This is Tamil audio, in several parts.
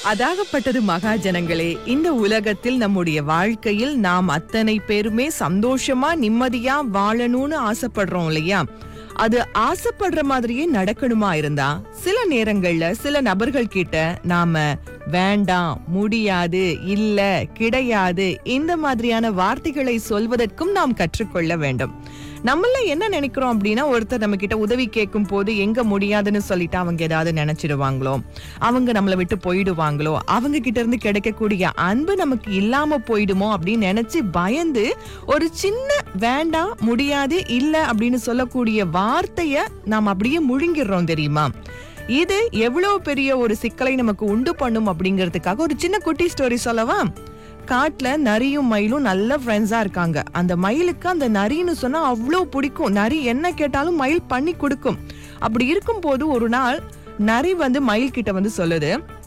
அதாகப்பட்டது மகாஜனங்களே இந்த உலகத்தில் நம்முடைய வாழ்க்கையில் நாம் அத்தனை பேருமே சந்தோஷமா நிம்மதியா வாழணும்னு ஆசைப்படுறோம் இல்லையா அது ஆசைப்படுற மாதிரியே நடக்கணுமா இருந்தா சில நேரங்கள்ல சில நபர்கள் கிட்ட நாம வேண்டாம் முடியாது இல்ல கிடையாது இந்த மாதிரியான வார்த்தைகளை சொல்வதற்கும் நாம் கற்றுக்கொள்ள வேண்டும் நம்மள என்ன நினைக்கிறோம் அப்படின்னா ஒருத்தர் நம்ம கிட்ட உதவி கேட்கும் போது எங்க முடியாதுன்னு சொல்லிட்டு அவங்க ஏதாவது நினைச்சிடுவாங்களோ அவங்க நம்மளை விட்டு போயிடுவாங்களோ அவங்க கிட்ட இருந்து கிடைக்கக்கூடிய அன்பு நமக்கு இல்லாம போயிடுமோ அப்படின்னு நினைச்சு பயந்து ஒரு சின்ன வேண்டாம் முடியாது இல்ல அப்படின்னு சொல்லக்கூடிய வார்த்தைய நாம் அப்படியே முழுங்கிடுறோம் தெரியுமா இது எவ்வளவு பெரிய ஒரு சிக்கலை நமக்கு உண்டு பண்ணும் அப்படிங்கிறதுக்காக ஒரு சின்ன குட்டி ஸ்டோரி சொல்லவா காட்டுல நரியும் மயிலும் நல்ல ஃப்ரெண்ட்ஸா இருக்காங்க அந்த மயிலுக்கு அந்த நரின்னு சொன்னா அவ்வளோ பிடிக்கும் நரி என்ன கேட்டாலும் மயில் பண்ணி கொடுக்கும் அப்படி இருக்கும் போது ஒரு நாள் நரி வந்து மயில் கிட்ட வந்து சொல்லுது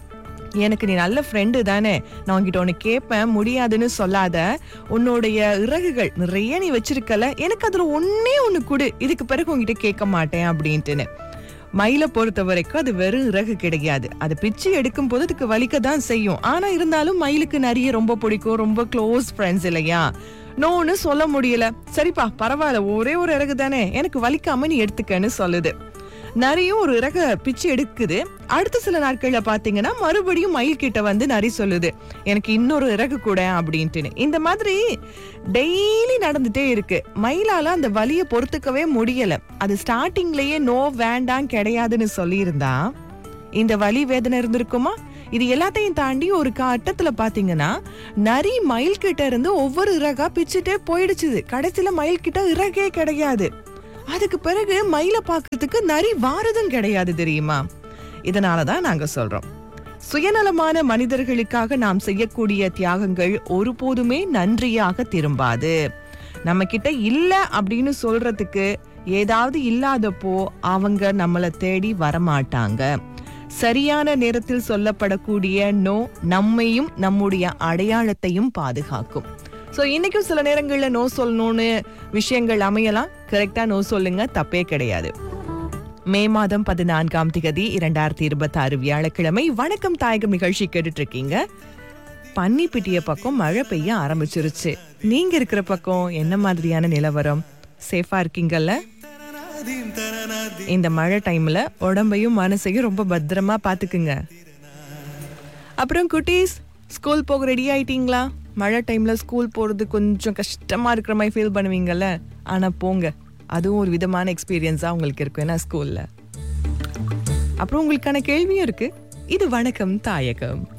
எனக்கு நீ நல்ல ஃப்ரெண்டு தானே நான் உன்கிட்ட ஒன்று கேட்பேன் முடியாதுன்னு சொல்லாத உன்னுடைய இறகுகள் நிறைய நீ வச்சிருக்கல எனக்கு அதுல ஒன்னே ஒன்று கொடு இதுக்கு பிறகு உன்கிட்ட கேட்க மாட்டேன் அப்படின்ட்டுன்னு மயிலை பொறுத்த வரைக்கும் அது வெறும் இறகு கிடையாது அது பிச்சு எடுக்கும் போது அதுக்கு வலிக்க தான் செய்யும் ஆனா இருந்தாலும் மயிலுக்கு நிறைய ரொம்ப பிடிக்கும் ரொம்ப க்ளோஸ் ஃப்ரெண்ட்ஸ் இல்லையா நோன்னு சொல்ல முடியல சரிப்பா பரவாயில்ல ஒரே ஒரு இறகு தானே எனக்கு வலிக்காம நீ எடுத்துக்கன்னு சொல்லுது நரியும் ஒரு இறக பிச்சு எடுக்குது அடுத்த சில நாட்கள்ல பாத்தீங்கன்னா மறுபடியும் மயில் கிட்ட வந்து நரி சொல்லுது எனக்கு இன்னொரு இறகு கூட அப்படின்ட்டுன்னு இந்த மாதிரி டெய்லி நடந்துட்டே இருக்கு மயிலால அந்த வலியை பொறுத்துக்கவே முடியல அது ஸ்டார்டிங்லயே நோ வேண்டாம் கிடையாதுன்னு சொல்லியிருந்தா இந்த வலி வேதனை இருந்திருக்குமா இது எல்லாத்தையும் தாண்டி ஒரு கட்டத்துல பாத்தீங்கன்னா நரி மயில் கிட்ட இருந்து ஒவ்வொரு இறகா பிச்சுட்டே போயிடுச்சு கடைசியில மயில் கிட்ட இறகே கிடையாது அதுக்கு பிறகு மயில பாக்குறதுக்கு நரி வாரதும் கிடையாது தெரியுமா இதனாலதான் நாங்க சொல்றோம் சுயநலமான மனிதர்களுக்காக நாம் செய்யக்கூடிய தியாகங்கள் ஒருபோதுமே நன்றியாக திரும்பாது நம்ம கிட்ட இல்ல அப்படின்னு சொல்றதுக்கு ஏதாவது இல்லாதப்போ அவங்க நம்மள தேடி வரமாட்டாங்க சரியான நேரத்தில் சொல்லப்படக்கூடிய நோ நம்மையும் நம்முடைய அடையாளத்தையும் பாதுகாக்கும் ஸோ இன்னைக்கும் சில நேரங்கள்ல நோ சொல்லணும்னு விஷயங்கள் அமையலாம் கரெக்டா நோ சொல்லுங்க தப்பே கிடையாது மே மாதம் பதினான்காம் திகதி இரண்டாயிரத்தி இருபத்தி ஆறு வியாழக்கிழமை வணக்கம் தாயகம் நிகழ்ச்சி கேட்டுட்டு இருக்கீங்க பன்னிப்பிட்டிய பக்கம் மழை பெய்ய ஆரம்பிச்சிருச்சு நீங்க இருக்கிற பக்கம் என்ன மாதிரியான நிலவரம் சேஃபா இருக்கீங்கல்ல இந்த மழை டைம்ல உடம்பையும் மனசையும் ரொம்ப பத்திரமா பாத்துக்குங்க அப்புறம் குட்டீஸ் ஸ்கூல் போக ரெடி ஆயிட்டீங்களா மழை டைம்ல ஸ்கூல் போறது கொஞ்சம் கஷ்டமா இருக்கிற மாதிரி ஃபீல் பண்ணுவீங்கல்ல ஆனா போங்க அதுவும் ஒரு விதமான எக்ஸ்பீரியன்ஸா உங்களுக்கு இருக்கும் ஏன்னா ஸ்கூல்ல அப்புறம் உங்களுக்கான கேள்வியும் இருக்கு இது வணக்கம் தாயகம்